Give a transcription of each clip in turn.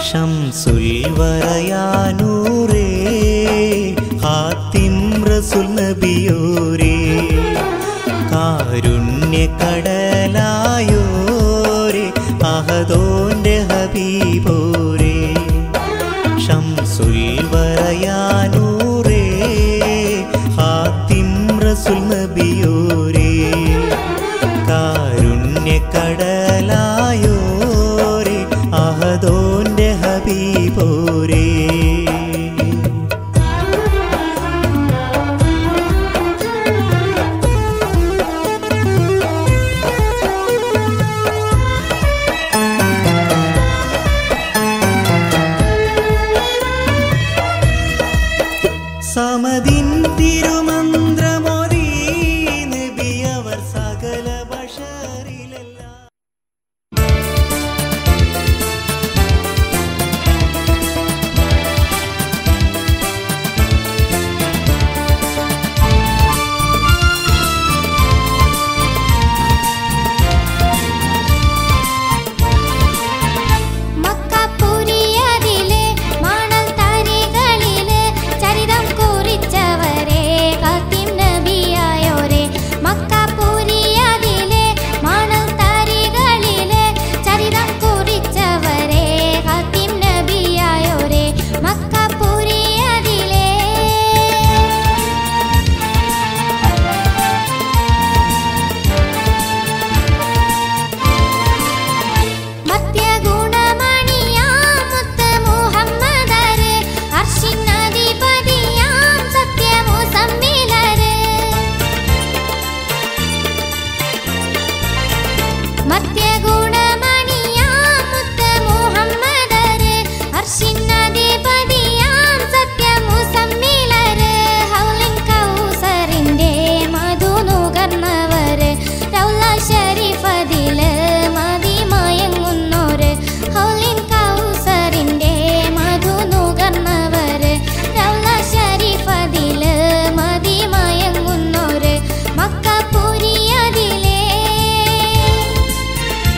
ഷംസുൽ വറയാനൂറേ ഹാത്തിം റസുൽ നബിയോരേ കാരുണ്യ കടലായോരേ അഹദോന്റെ ഹബീബോരേ ഷംസുൽ വറയാനൂറേ ഹാത്തിം റസുൽ നബിയോരേ കാരുണ്യ കടലായോരേ അഹദോന്റെ ഹബീബോരേ സമതിൻ തിരുമന്ത്രമൊരീ നബി അവർ സകല ബഷറിലെല്ലാം മക്കപ്പുരിയതിലെ മണൽ തരികളില് ചരിതം കുറിച്ചവരെ ഖാത്തിം നബിയായോരെ മക്കപ്പുരിയതിലെ മണൽ തരികളില് ചരിതം കുറിച്ചവരെ ഖാത്തിം നബിയായോരെ മക്കപ്പുരിയതിലെ മധ്യഗുണമണിയാം മുത്ത് മുഹമ്മദര് അർഷിന്നധിപതിയാം സത്യമുസമ്മിലര് മധ്യഗുണമണിയാം മുത്ത് മുഹമ്മദര് അർഷിന്നധിപതിയാം സത്യമുസമ്മിലര് ഹൗലിൻ കൗസറിന്റെ മധു നുകർന്നവര് റൗല ഷരീഫതില് മതിമയങ്ങുന്നോര് ഹൗലിൻ കൗസറിന്റെ മധു നുകർന്നവര് റൗല ഷരീഫതില് മതിമയങ്ങുന്നോര് മക്കപ്പുരിയതിലേ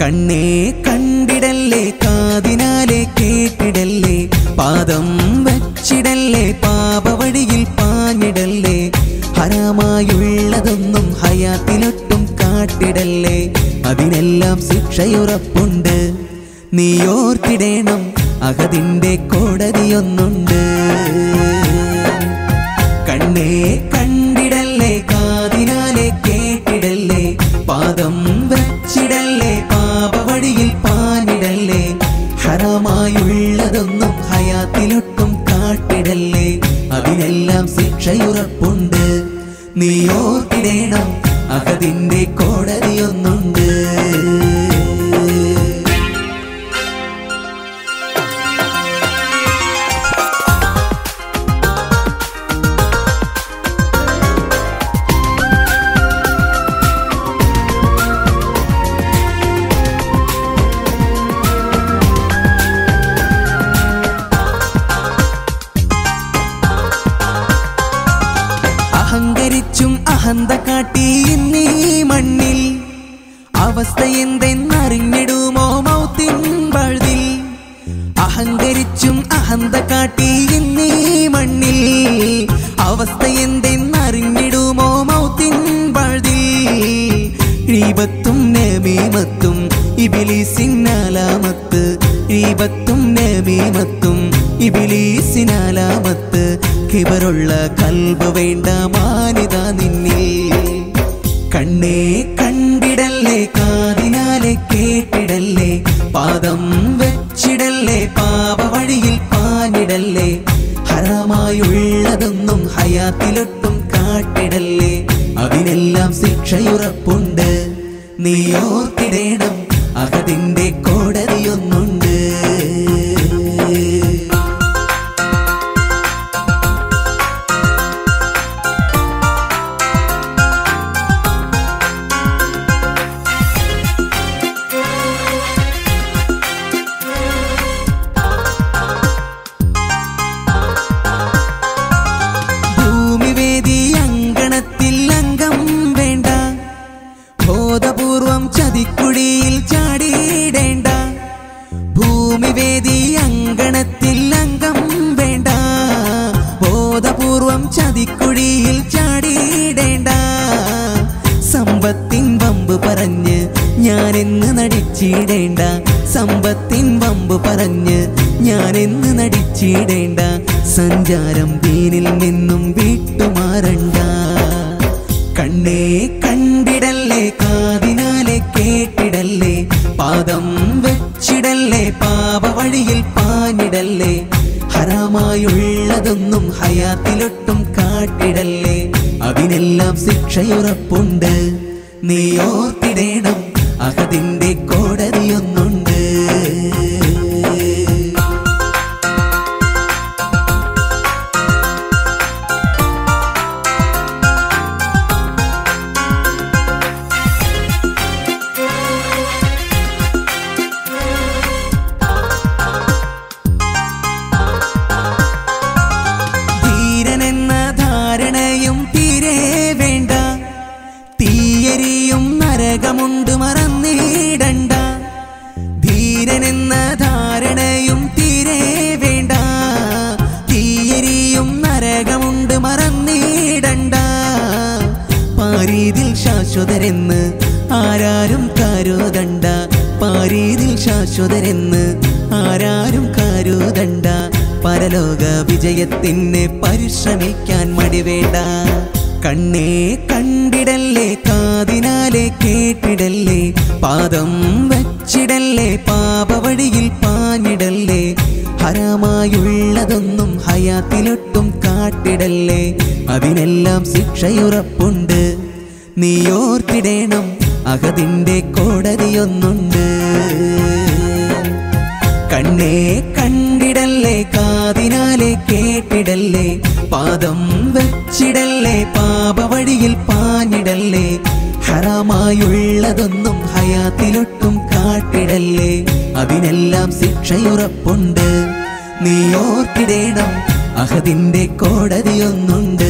കണ്ണേ കണ്ടിടല്ലേ കാതിനാലെ കേട്ടിടല്ലേ പാദം വച്ചിടല്ലേ പാപവഴിയിൽ പാഞ്ഞിടല്ലേ ഹരമായുള്ളതൊന്നും ഹയാത്തിലൊട്ടും കാട്ടിടല്ലേ അതിനെല്ലാം ശിക്ഷയുറപ്പുണ്ട് നീ ഓർത്തിടേണം അകതിൻ്റെ കോടതിയൊന്നുണ്ട് കണ്ണേ കണ്ടിടല്ലേ കാതിനാലെ കേട്ടിടല്ലേ പാദം വച്ചിടല്ലേ പാപവഴിയിൽ പാഞ്ഞിടല്ലേ ഹറമായുള്ളതൊന്നും ഹയാത്തിലൊട്ടും കാട്ടിടല്ലേ അതിനെല്ലാം ശിക്ഷയുറപ്പുണ്ട് നീ ഓർത്തിടേണം അകതിൻ്റെ കോടതിയൊന്നുണ്ട് അഹങ്കരിച്ചും അഹന്ത കാട്ടി ഇന്നീ മണ്ണിൽ അവസ്ഥ എന്തെന്നറിഞ്ഞിടുമോ മൗത്തിൻ വഴുതിൽ അഹങ്കരിച്ചും അഹന്ത കാട്ടി ഇന്നീ മണ്ണിൽ അവസ്ഥ എന്തെന്നറിഞ്ഞിടുമോ മൗത്തിൻ വഴുതിൽ ഈപത്തും നമീമത്തും ഇബിലിസിനാലാമത്ത് ഈപത്തും നമീമത്തും ഇബിലീസിനാലാമത്ത് കിബറുള്ള കൽബ് വേണ്ട മാനിത നിന്നിൽ കണ്ണേ കണ്ടിടല്ലേ കാതിനാലെ കേട്ടിടല്ലേ പാദം വെച്ചിടല്ലേ പാപവഴിയിൽ പാഞ്ഞിടല്ലേ ഹറമായുള്ളതൊന്നും ഹയാത്തിലൊട്ടും കാട്ടിടല്ലേ അതിനെല്ലാം ശിക്ഷയുറപ്പുണ്ട് നീ ഓർത്തിടേണം അകതിൻ്റെ കോടതിയൊന്നുണ്ട് ഭൂമിവേദി അങ്കണത്തിൽ അംഗം വേണ്ട ബോധപൂർവം ചതിക്കുഴിയിൽ ചാടിയിടേണ്ട ഭൂമിവേദി അങ്കണത്തിൽ അംഗം വേണ്ട ബോധപൂർവം ചതിക്കുഴിയിൽ ചാടിയിടേണ്ട സമ്പത്തിൻ വമ്പ് പറഞ്ഞ് ഞാനെന്ന് നടിച്ചിടേണ്ട സമ്പത്തിൻ വമ്പ് പറഞ്ഞ് ഞാനെന്ന് നടിച്ചിടേണ്ട സഞ്ചാരം ദീനിൽ നിന്നും വിട്ടുമാറണ്ട കണ്ണേ കണ്ടിടല്ലേ കാതിനാലെ കേട്ടിടല്ലേ പാദം വെച്ചിടല്ലേ പാപവഴിയിൽ പാഞ്ഞിടല്ലേ ഹറാമായുള്ളതൊന്നും ഹയാത്തിലൊട്ടും കാട്ടിടല്ലേ അതിനെല്ലാം ശിക്ഷയുറപ്പുണ്ട് നീ ഓർത്തിടേണം അകതിൻ്റെ കോടതിയൊന്നുണ്ട് ധീരനെന്ന ധാരണയും തീരെ വേണ്ട തീയരിയും നരകമുണ്ട് മറന്നിടണ്ട ധീരനെന്ന ധാരണയും തീരെ വേണ്ട തീയരിയും നരകമുണ്ട് മറന്നിടണ്ട പാരീതിൽ ശാശ്വതരെന്ന് ആരാരും കരുതണ്ട പാരീതിൽ ശാശ്വതരെന്ന് ആരാരും കരുതണ്ട പരലോക വിജയത്തിന് പരിശ്രമിക്കാൻ മടിവേണ്ട കണ്ണേ കണ്ടിടല്ലേ കാതിനാലെ കേട്ടിടല്ലേ പാദം വച്ചിടല്ലേ പാപവഴിയിൽ പാഞ്ഞിടല്ലേ ഹരമായുള്ളതൊന്നും ഹയാത്തിലൊട്ടും കാട്ടിടല്ലേ അതിനെല്ലാം ശിക്ഷയുറപ്പുണ്ട് നീ ഓർത്തിടേണം അകതിൻ്റെ കോടതിയൊന്നുണ്ട് കണ്ണേ കണ്ടിടല്ലേ കാതിനാലെ കേട്ടിടല്ലേ പാദം വെച്ചിടല്ലേ പാപവഴിയിൽ പാഞ്ഞിടല്ലേ ഹറാമായുള്ളതൊന്നും ഹയാത്തിലൊട്ടും കാട്ടിടല്ലേ അതിനെല്ലാം ശിക്ഷയുറപ്പുണ്ട് നീ ഓർത്തിടേണം അഹദിന്റെ കോടതിയൊന്നുണ്ട്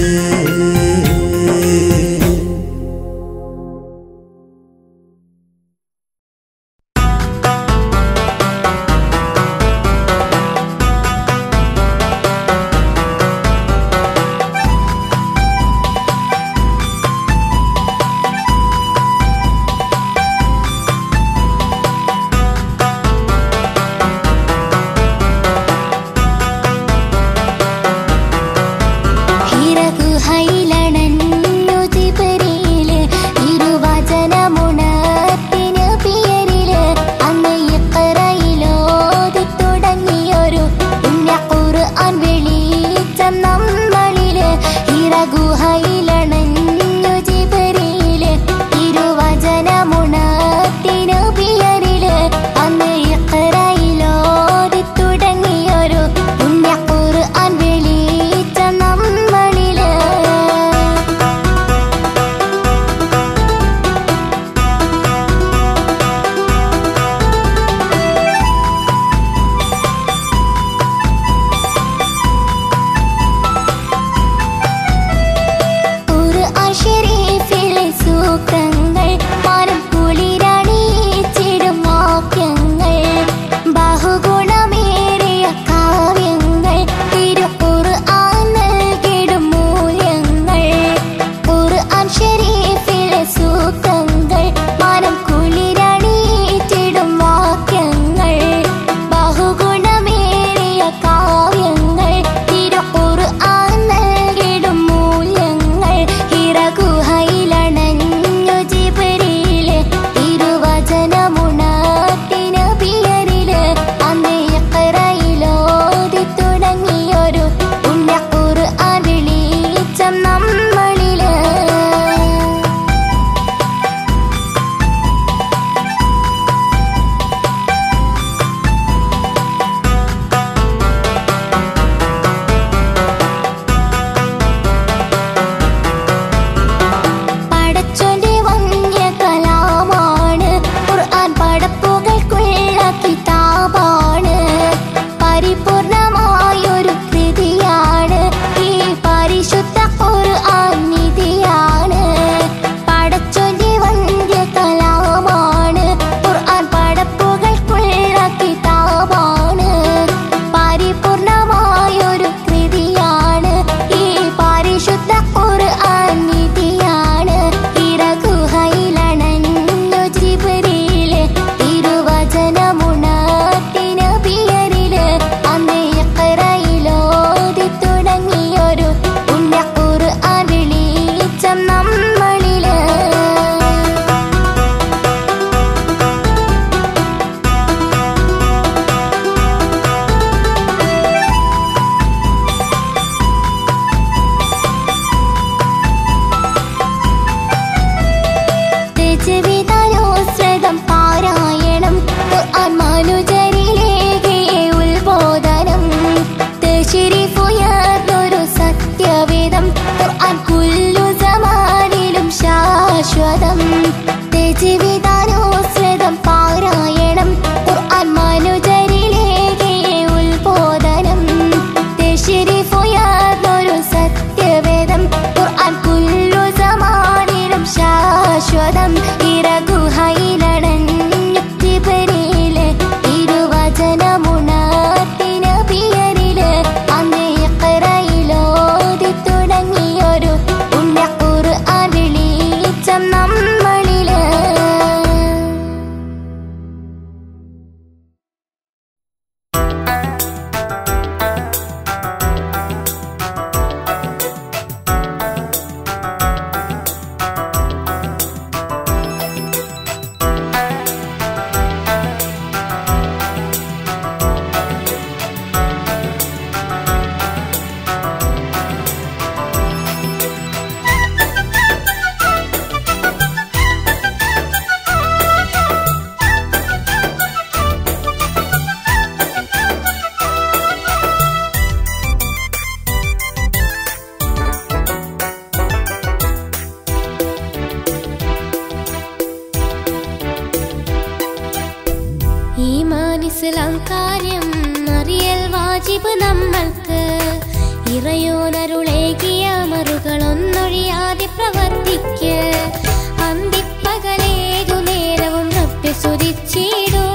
വാജിബ് നമ്മൾക്ക് ഇറയോനരുളേകിയ മറുകളൊന്നൊഴിയാതെ പ്രവർത്തിക്ക് അന്തിപ്പകലേതു നേരവും റബ്ബെ സ്തുതിച്ചിടൂ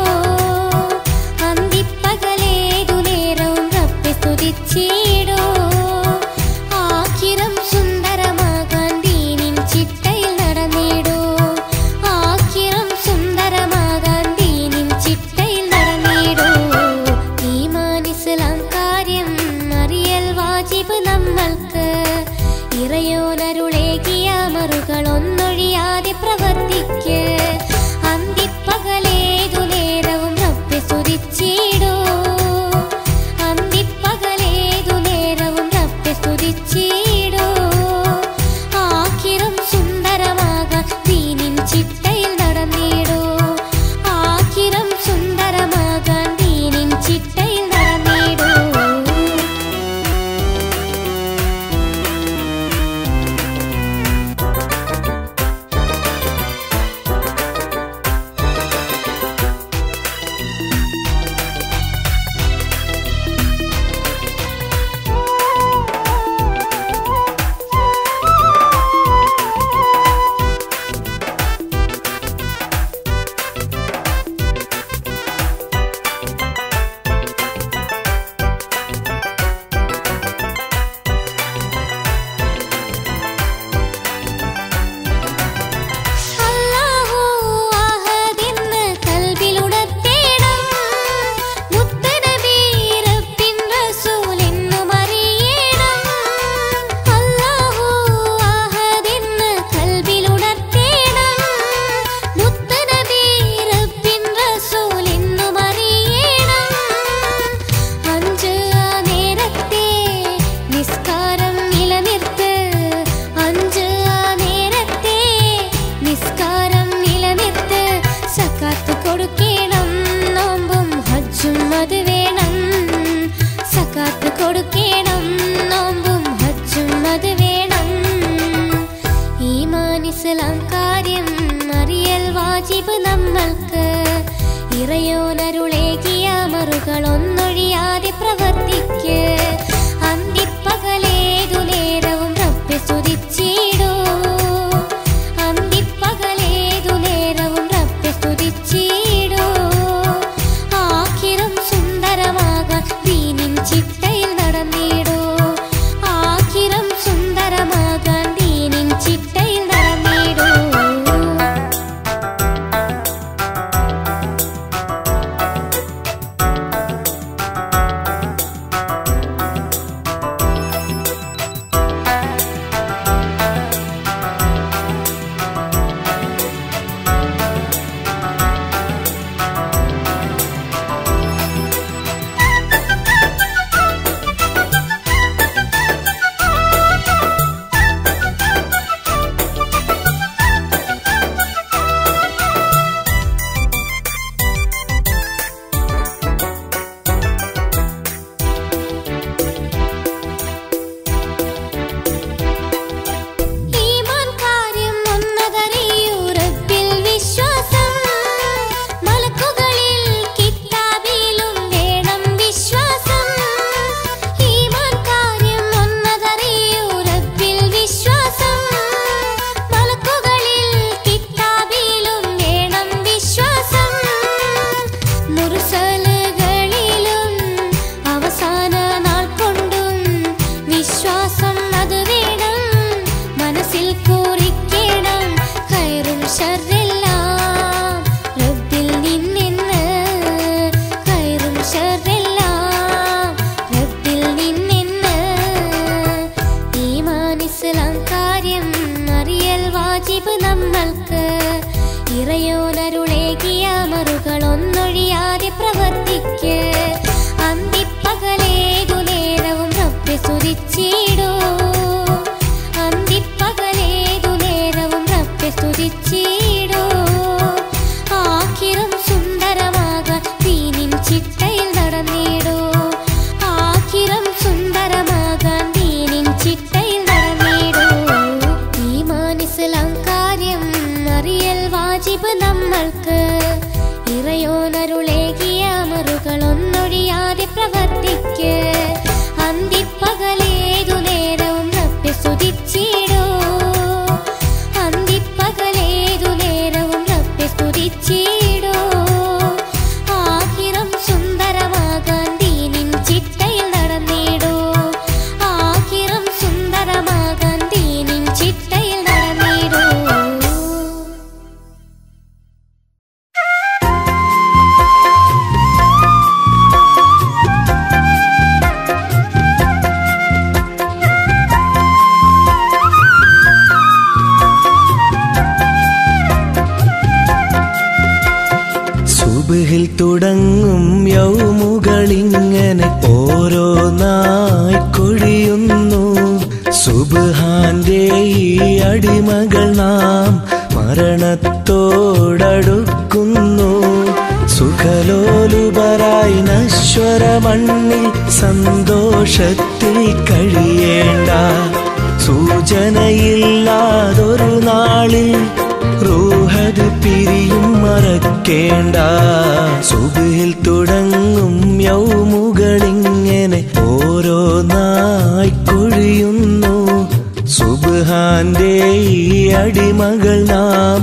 അന്തിപ്പകലേതു നേരവും റബ്ബെ സ്തുതിച്ചിടൂ ആഖിരം സുന്ദരമാകാൻ ദീനിൻ ചിട്ടയിൽ നടന്നിടൂ ആഖിരം സുന്ദരമാകാൻ ദീനിൻ ചിട്ടയിൽ നടന്നിടൂ ഈമാൻ ഇസ്ലാം കാര്യം അറിയൽ വാജിബ് നമ്മൾക്ക് ഇറയോനരുളേകിയ മറുകളൊന്നൊഴിയാതെ പ്രവർത്തിക്ക് അന്തിപ്പകലേതു നേരവും റബ്ബെ സ്തുതിച്ചിടൂ അന്തിപ്പകലേതു നേരവും റബ്ബെ സ്തുതിച്ചിടൂ ആഖിരം സുന്ദരമാകാൻ ദീനിൻ ചിട്ടയിൽ നടന്നിടൂ ആഖിരം സുന്ദരമാകാൻ ദീനിൻ ചിട്ടയിൽ നടന്നിടൂ അല്ലാഹു അഹദെന്ന് കൽബിലുണർത്തേണം മുത്തനബി റബ്ബിൻ റസൂലെന്നും അറിയണം അല്ലാഹു അഹദെന്ന് കൽബിലുണർത്തേണം മുത്തനബി റബ്ബിൻ റസൂലെന്നും അറിയണം അഞ്ച് നേരത്തെ നിസ്കാരം നിലനിർത്ത് അഞ്ച് നേരത്തെ നിസ്കാരം നിലനിർത്ത് സക്കാത്ത് കൊടുക്കണം നോമ്പും ഹജ്ജും അത് വേണം സക്കാത്ത് കൊടുക്കണം നോമ്പും ഹജ്ജും അത് വേണം ഈമാൻ ഇസ്ലാം കാര്യം അറിയൽ വാജിബ് നമ്മൾക്ക് ഇറയോനരുളേകിയ മറുകളൊന്നൊഴിയാതെ പ്രവർത്തിക്ക് അന്തിപ്പകലേതു നേരവും റബ്ബെ സ്തുതിച്ചിടൂ അന്തിപ്പകലേതു നേരവും റബ്ബെ സ്തുതിച്ചിടൂ ആഖിരം സുന്ദരമാകാൻ ദീനിൻ ചിട്ടയിൽ നടന്നിടൂ ആഖിരം സുന്ദരമാകാൻ ദീനിൻ ചിട്ടയിൽ നടന്നിടൂ ഈമാൻ കാര്യം ഒന്നതറിയൂ റബ്ബിൽ വിശ്വാസം മലക്കുകളിൽ കിതാബിലും വേണം വിശ്വാസം ഈമാൻ കാര്യം ഒന്നതറിയൂ റബ്ബിൽ വിശ്വാസം മലക്കുകളിൽ കിതാബിലും വേണം വിശ്വാസം മുർസലുകളിലും അവസാന നാൾ കൊണ്ടും വിശ്വാസം അത് വേണം മനസ്സിൽ കുറിക്കണം കയറും ഷർറെല്ലാം റബ്ബിൽ നിന്നെന്ന് കയറും ഷർറെല്ലാം റബ്ബിൽ നിന്നെന്ന് ഈമാൻ ഇസ്ലാം കാര്യം അറിയൽ വാജിബ് നമ്മൾക്ക് ഇറയോനരുളേകിയ മറുകളൊന്നൊഴിയാതെ പ്രവർത്തിക്ക് അന്തിപ്പകലേതു നേരവും റബ്ബെ സ്തുതിച്ചിടൂ അന്തിപ്പകലേതു നേരവും റബ്ബെ സ്തുതിച്ചിടൂ ആഖിരം സുന്ദരമാകാൻ ദീനിൻ ചിട്ടയിൽ നടന്നിടൂ ആഖിരം സുന്ദരമാകാൻ ദീനിൻ ചിട്ടയിൽ നടന്നിടൂ ഈമാൻ ഇസ്ലാം കാര്യം അറിയൽ വാജിബ് നമ്മൾക്ക് ഇറയോനരുളേകിയ മറുകളൊന്നൊഴിയാതെ പ്രവർത്തിക്ക് തുടങ്ങും യൗമുകളിങ്ങനെ ഓരോന്നായി കൊഴിയുന്നു സുബാന്റെ ഈ അടിമകൾ നാം മരണത്തോടടുക്കുന്നു സുഖലോലുപരായി നശ്വര മണ്ണിൽ സന്തോഷത്തിൽ കഴിയേണ്ട സൂചനയില്ലാതൊരു നാളിൽ റൂഹത് പിരിയും മറക്കേണ്ട സുബിൽ തുടങ്ങും യൗമുകളിങ്ങനെ ഓരോന്നായി കൊഴിയുന്നു സുബ്ഹാന്റെ ഈ അടിമകൾ നാം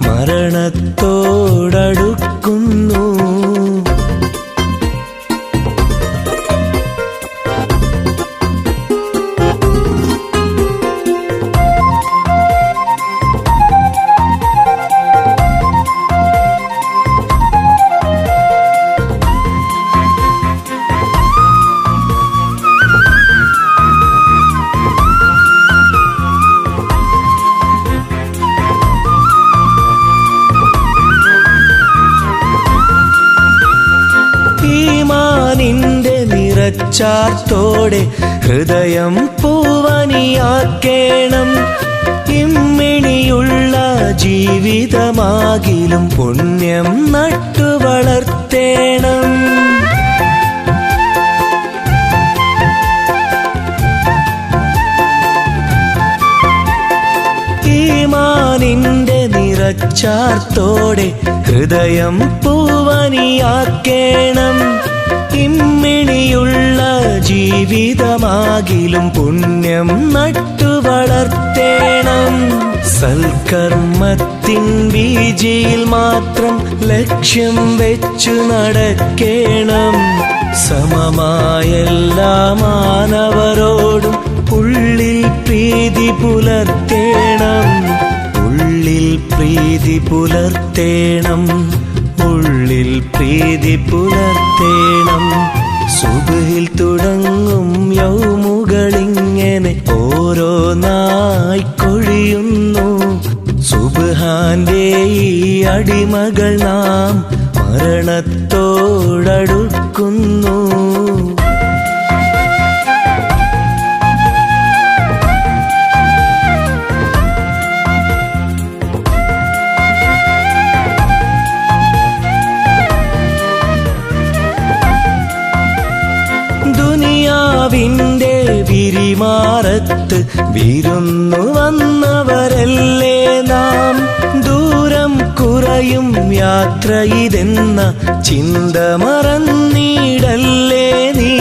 മരണത്തോടടുക്കുന്നു ഈമാനിന്റെ നിറച്ചാർത്തോടെ ഹൃദയം പൂവനിയാക്കേണം ഇമ്മിണിയുള്ള ജീവിതമാകിലും പുണ്യം നട്ടു വളർത്തേണം ഈമാനിന്റെ നിറച്ചാർത്തോടെ ഹൃദയം പൂവനിയാക്കേണം ഇമ്മിണിയുള്ള ജീവിതമാകിലും പുണ്യം നട്ടു വളർത്തേണം സൽക്കർമ്മത്തിൻ ബീജിയിൽ മാത്രം ലക്ഷ്യം വെച്ചു നടക്കേണം സമമായ എല്ലാ മാനവരോടും ഉള്ളിൽ പ്രീതി പുലർത്തേണം ഉള്ളിൽ പ്രീതി പുലർത്തേണം ഉള്ളിൽ പ്രീതി പുലർത്തേണം സുബഹിൽ തുടങ്ങും യൗമുകളിങ്ങനെ ഓരോന്നായി കൊഴിയുന്നു സുബ്ഹാന്റെ ഈ അടിമകൾ നാം മരണത്തോടടുക്കുന്നു ദുനിയാവിന്റെ വിരിമാറത്ത് വിരുന്നു വന്നവരല്ലേ നാം ദൂരം കുറയും യാത്ര ഇതെന്ന ചിന്ത മറന്നീടല്ലേ നീ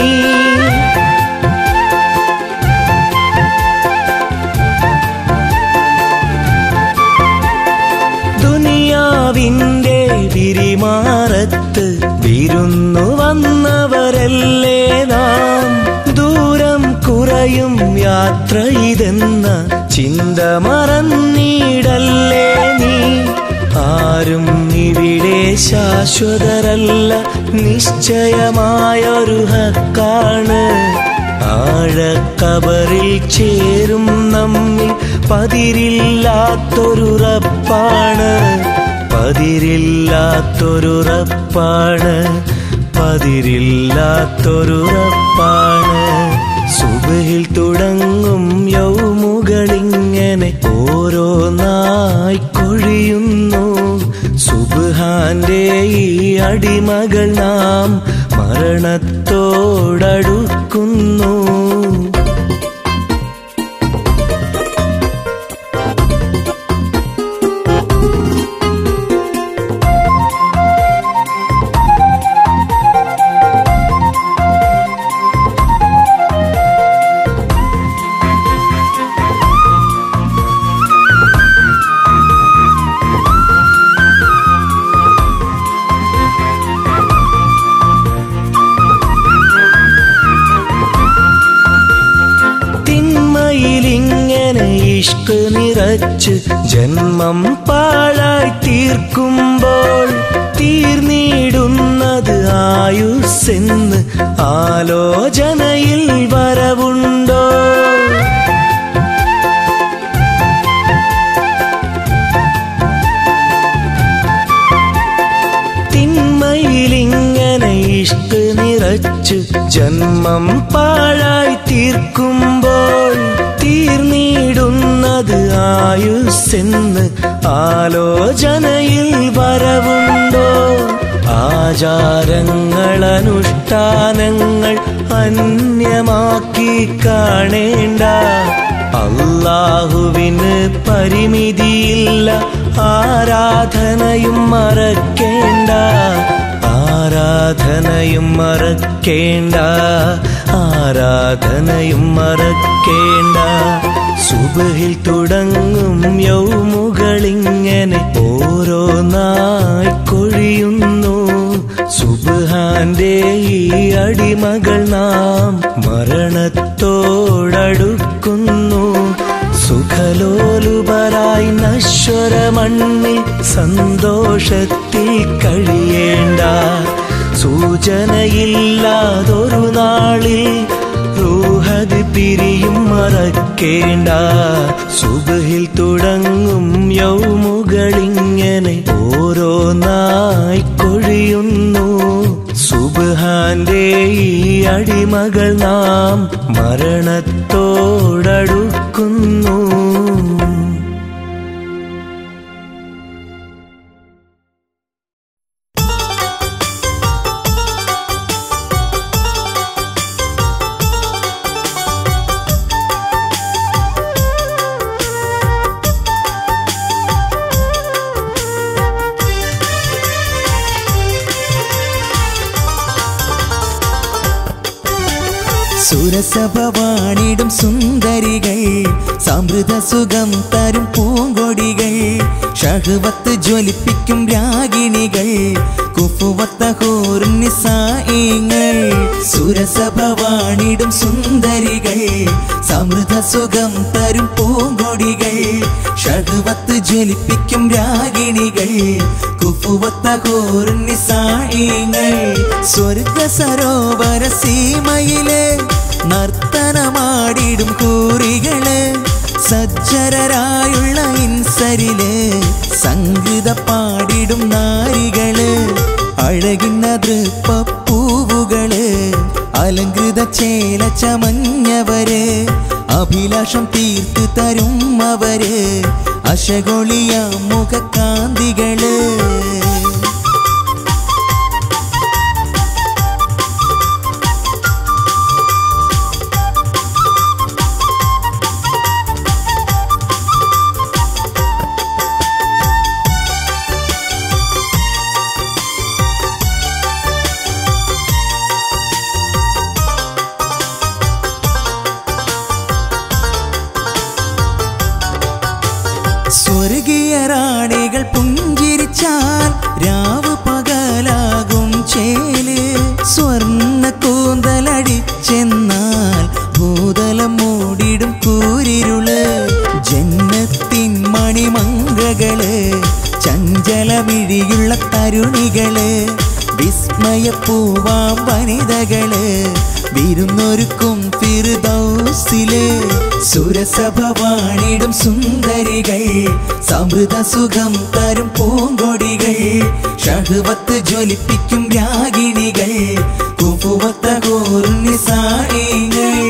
ദുനിയാവിന്റെ വിരിമാറത്ത് വിരുന്നു വന്നവരല്ലേ നാം ദൂരം കുറയും യാത്ര ഇതെന്ന ചിന്ത മറന്നീടല്ലേ നീ ആരും ഇവിടെ ശാശ്വതരല്ല നിശ്ചയമായൊരു ഹക്കാണ് ആഴക്കബറിൽ ചേരും നമ്മിൽ പതിരില്ലാത്തൊരു റപ്പാണ് പതിരില്ലാത്തൊരു റപ്പാണ് പതിരില്ലാത്തൊരു റപ്പാണ് സുബഹിൽ തുടങ്ങും യൗമുകളിങ്ങനെ ഓരോന്നായി കൊഴിയുന്നു സുബ്ഹാന്റെ ഈ അടിമകൾ നാം മരണത്തോടടുക്കുന്നു തിന്മയിലിങ്ങനെ ഇഷ്ക് നിറച്ച് ജന്മം പാഴായി തീർക്കുമ്പോൾ തീർന്നിടുന്നത് ആയുസ്സെന്ന് ആലോചനയിൽ വരവുണ്ടോ തിന്മയിലിങ്ങനെ നിറച്ച് ജന്മം പാഴായി തീർക്കുമ്പോൾ തീർന്നിടുന്നത് ആയുസ്സെന്ന് ആലോചനയിൽ വരവുണ്ടോ ആചാരങ്ങൾ അനുഷ്ഠാനങ്ങൾ അന്യമാക്കി കാണേണ്ട അള്ളാഹുവിന് പരിമിതിയില്ല ആരാധനയും മറക്കേണ്ട ആരാധനയും മറക്കേണ്ട ആരാധനയും മറക്കേണ്ട സുബഹിൽ തുടങ്ങും യൗമുകളിങ്ങനെ ഓരോന്നായി കൊഴിയുന്നു സുബാന്റെ ഈ അടിമകൾ നാം മരണത്തോടടുക്കുന്നു സുഖലോലുപരായി നശ്വര മണ്ണിൽ സന്തോഷത്തിൽ കഴിയേണ്ട സൂചനയില്ലാതൊരു നാളിൽ റൂഹത് പിരിയും മറക്കേണ്ട സുബഹിൽ തുടങ്ങും യൗമുകളിങ്ങനെ ഓരോന്നായി കൊഴിയുന്നു സുബഹാന്റെ ഈ അടിമകൾ നാം മരണത്തോടടുക്കുന്നു സുരസഭ വാണിടും സുന്ദരികൾ സമൃദ്ധ സുഖം തരും പൂങ്കൊടികൾ ഷഹുവത്ത് ജ്വലിപ്പിക്കും രാഗിണികൾ കുഫുവത്തഹൂർനിസായിങ്ങൾ സുരസഭ വാണിടും സുന്ദരികൾ സമൃദ്ധ സുഖം തരും പൂങ്കൊടികൾ ഷഹുവത്ത് ജ്വലിപ്പിക്കും രാഗിണികൾ കുഫുവത്തഹൂർനിസായിങ്ങൾ സ്വർഗ സരോവര സീമയില് നർത്തനമാടിടും കൂറികള് സജ്ജരരായുള്ള ഇൻസരില് സംഗീത പാടിടും നാരികള് അഴകിന്ന ദൃപ്പൂവുകള് അലങ്കൃത ചേല ചമഞ്ഞവര് അഭിലാഷം തീർത്ത് തരും അവര് അശകൊളിയ മുഖകാന്തികള് സ്വർഗീയ റാണികൾ പുഞ്ചിരിച്ചാൽ രാവ് പകലാകും ചേല് സ്വർണ്ണ കൂന്തലടിച്ചെന്നാൽ ഭൂതലം മൂടിടും കൂരിരുള് ജന്നത്തിൻ മണിമങ്കകള് ചഞ്ചലമിഴിയുള്ള തരുണികള് വിസ്മയപ്പൂവാം വനിതകള് വിരുന്നൊരുക്കും ഫിർദൗസില് സുരസഭ വാണിടും സുന്ദരികൾ സമൃദ്ധ സുഖം തരും പൂങ്കൊടികൾ ഷഹുവത്ത് ജ്വലിപ്പിക്കും രാഗിണികൾ കുഫുവത്ത കോർണിസായിങ്ങൾ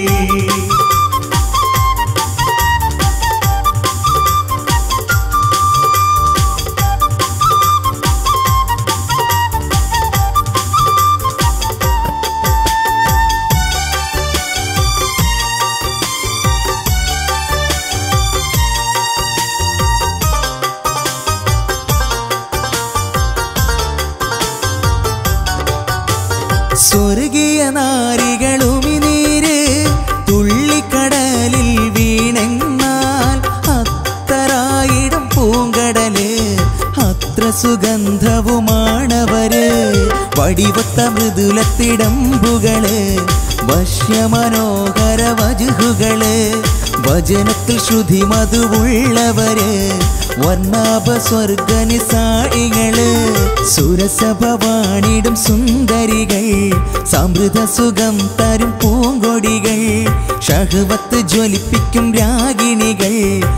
സ്വർഗീയ നാരികളുമിനീര് തുള്ളിക്കടലിൽ വീണെന്നാൽ അത്തറായിടും പൂങ്കടല് അത്ര സുഗന്ധവുമാണവര് വടിവത്ത മൃദുലത്തിടമ്പുകള് വശ്യമനോഹര വജുഹുകള് വചനത്തിൽ ശ്രുതി മധുവുള്ളവര് വർണ്ണാഭ സ്വർഗനിസായികള് സുരസഭ വാണിടും സുന്ദരികൾ സമൃദ്ധ സുഖം തരും പൂങ്കൊടികൾ ഷഹവത്ത് ജ്വലിപ്പിക്കും രാഗിണികൾ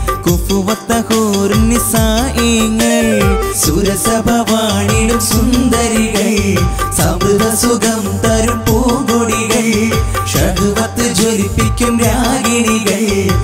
കുഫുവത്തഹൂർനിസായിങ്ങൾ സുരസഭ വാണിടും സുന്ദരികൾ സമൃദ്ധ സുഖം തരും പൂങ്കൊടികൾ ഷഹവത്ത് ജ്വലിപ്പിക്കും രാഗിണികൾ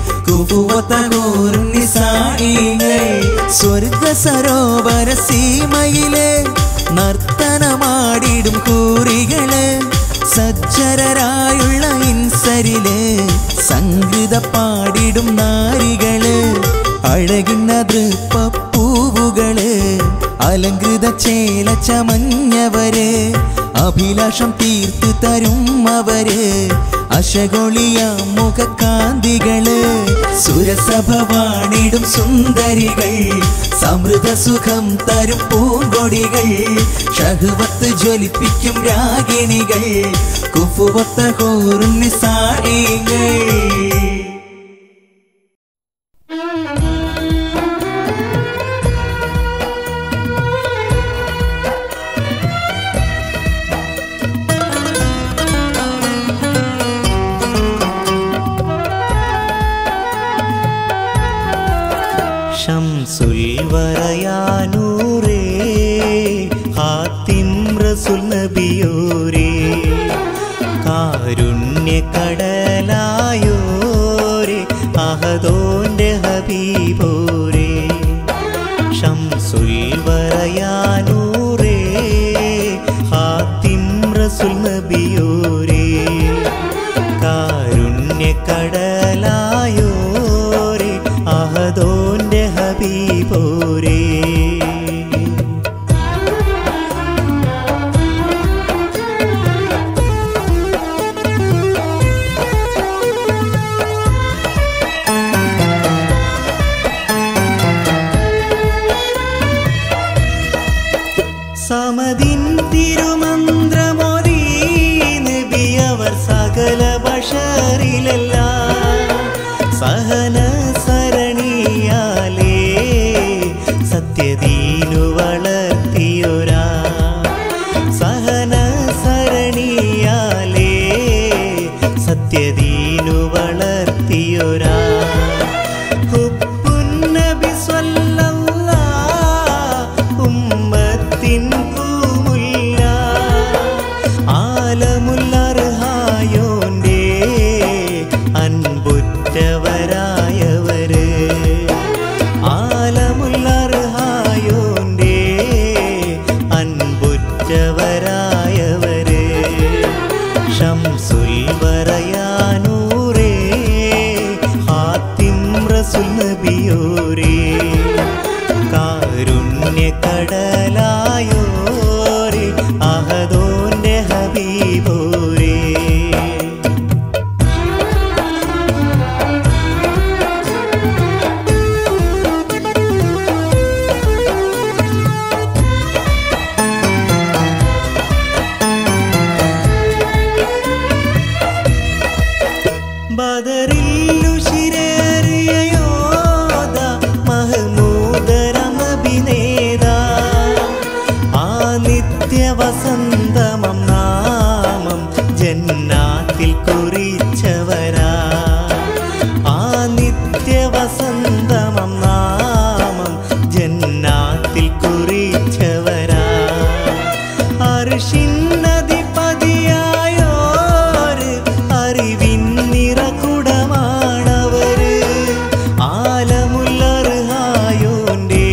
കുഫുവത്തഹൂർനിസായിങ്ങൾ സ്വർഗ സരോവര സീമയില് നർത്തനമാടിടും കൂറികള് സജ്ജരരായുള്ള ഇൻസരില് സംഗീത പാടിടും നാരികള് അഴകിന്ന തൃപ്പൂവുകള് അലങ്കൃത ചേല ചമഞ്ഞവര് അഭിലാഷം തീർത്തു തരും അവര് അശകൊളിയ മുഖകാന്തികള് സുരസഭ വാണിടും സുന്ദരികൾ സമൃദ്ധ സുഖം തരും പൂങ്കൊടികൾ ഷഹുവത്ത് ജ്വലിപ്പിക്കും രാഗിണികൾ കുഫുവത്ത ഹോറുന്നിസായികൾ ഷംസുൽ വറയാനൂറേ ഹാത്തിം റസുൽ നബിയോരേ കാരുണ്യ കടലായോരേ അഹദോന്റെ ഹബീബോരേ ഷംസുൽ വറയാനൂറേ ഹാത്തിം റസുൽ നബിയോരേ കാരുണ്യ കടലായോരേ അഹദോന്റെ ഹബീബോരേ സമതിൻ തിരുമന്ത്രമോദി നബി അവർ സകല ബഷറിലല്ല സഹന സരണിയാലേ സത്യദീനു വളർത്തിയൊരാ സഹന സരണിയാലേ സത്യദീനു വളർത്തിയൊരാ ഹുബ്ബുന്നബി സ്വല്ലല്ലാ ഉമ്മത്തിൻ പൂമുല്ല ആലമുല്ലർഹായോന്റെ അൻപുറ്റവരായവര് ആലമുല്ലർഹായോന്റെ അൻപുറ്റവരായവര് ഷംസുൽ വറയാനൂറേ ഹാത്തിം റസുൽ നബിയോരേ കാരുണ്യ കടലായോരേ അഹദോന്റെ ഹബീബോരേ ബദറില്ലുശിരേറിയ യോധ മഹമൂദരമഭിനേത ആ നിത്യവസന്തമം നാമം ജന്നാത്തിൽ കുറിച്ചവരാ ആ നിത്യവസന്തമം നാമം ജന്നാത്തിൽ കുറിച്ചവരാ അർഷിന്നധിപതിയായോര് അറിവിൻ നിറകുടമാണവര് ആലമുല്ലർഹായോന്റെ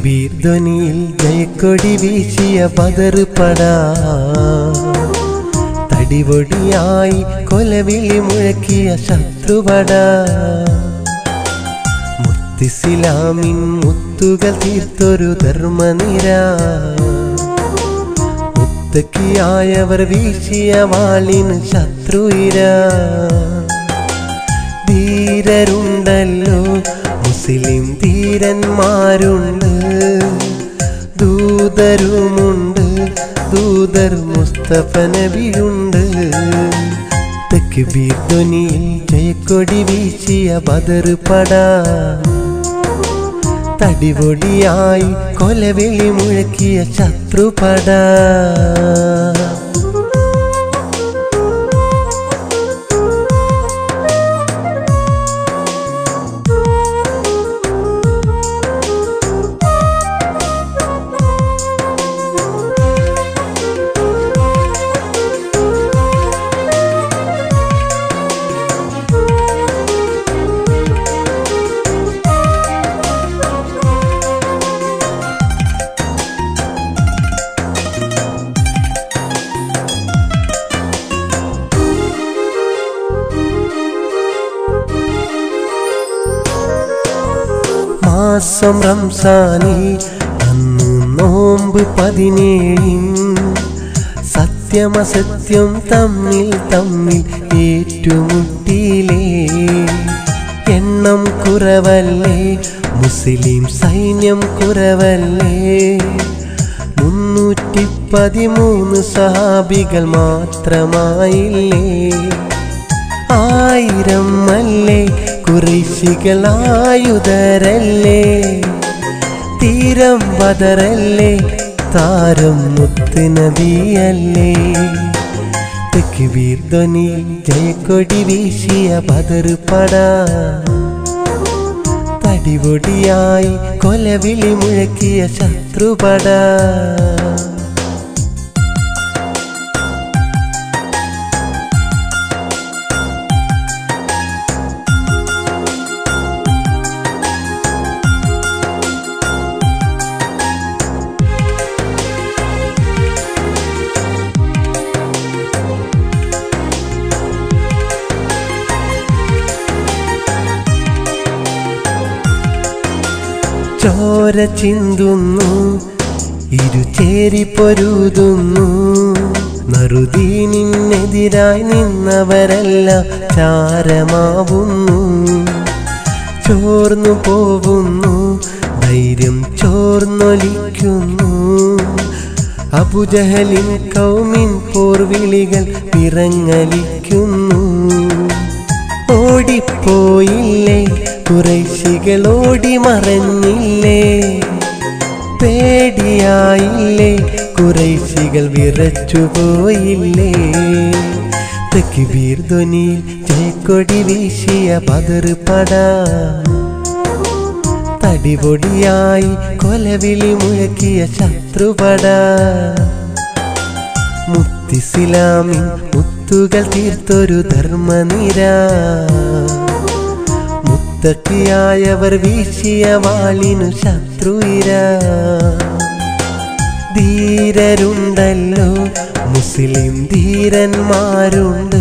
തെക്കുബീർ ധ്വനിയിൽ ജയക്കൊടി വീശിയ ബദർപട തടിപൊടിയായി കൊലവിളി മുഴക്കിയ ശത്രുപട മുത്തിസിലാമിൻ മുത്തുകൾ തീർത്തൊരു ധർമ്മനിര മുത്തക്കിയായവർ വീശിയ വാളിന് ശത്രുയിര ധീരരുണ്ടല്ലോ മുസ്ലിം ധീരന്മാരുണ്ട് ദൂതരുമുണ്ട് ദൂതർ മുസ്തഫ നബിയുണ്ട് തെക്കുബീർ ധ്വനിയിൽ ജയക്കൊടി വീശിയ ബദർപട തടിപൊടിയായി കൊലവിളി മുഴക്കിയ ശത്രുപട മാസം റംസാനിൽ അന്ന് നോമ്പ് പതിനേഴിൻ സത്യമസത്യം തമ്മിൽ തമ്മിൽ ഏറ്റുമുട്ടിയിലേ എണ്ണം കുറവല്ലേ മുസ്ലിം സൈന്യം കുറവല്ലേ മുന്നൂറ്റി പതിമൂന്ന് സഹാബികൾ മാത്രമായില്ലേ ആയിരം അല്ലേ കുറിശികളായുധരല്ലേ തീരം ബദറല്ലേ താരം മുത്ത് നബിയല്ലേ തെക്കുവീർ ധ്വനി ജയക്കൊടി വീശിയ ബദർപട തടിപൊടിയായി കൊലവിളി മുഴക്കിയ ശത്രുപട ചോര ചിന്തുന്നു ഇരുചേരി പൊരുതുന്നു നറുദീനിനെതിരായി നിന്നവരെല്ലാം ചാരമാവുന്നു ചോർന്നു പോവുന്നു ധൈര്യം ചോർന്നൊലിക്കുന്നു അബുജഹലിൻ കൗമിൻ പോർവിളികൾ പിറങ്ങലിക്കുന്നു ഓടിപ്പോയില്ലേ കുറേശികൾ ഓടി മറഞ്ഞില്ലേ പേടിയായില്ലേ കുറേശികൾ വിറച്ചുപോയില്ലേ തെക്കുബീർ ധ്വനിയിൽ ജയക്കൊടി വീശിയ ബദർപട തടിപൊടിയായി കൊലവിളി മുഴക്കിയ ശത്രുപട മുത്തിസിലാമിൻ മുത്തുകൾ തീർത്തൊരു ധർമ്മനിര മുത്തക്കിയായവർ വീശിയ വാളിനു ശത്രുയിര ധീരരുണ്ടല്ലോ മുസ്ലിം ധീരന്മാരുണ്ട്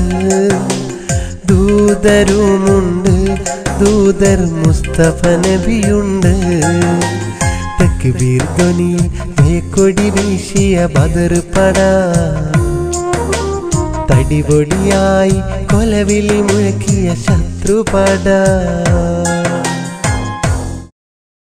ദൂതരുമുണ്ട് ദൂതർ മുസ്തഫ നബിയുണ്ട് തക്ബീർ ധ്വനി ജയക്കൊടി വീശിയ ബദർപട തടിപൊടിയായി കൊലവിളി മുഴക്കിയ ശത്രുപട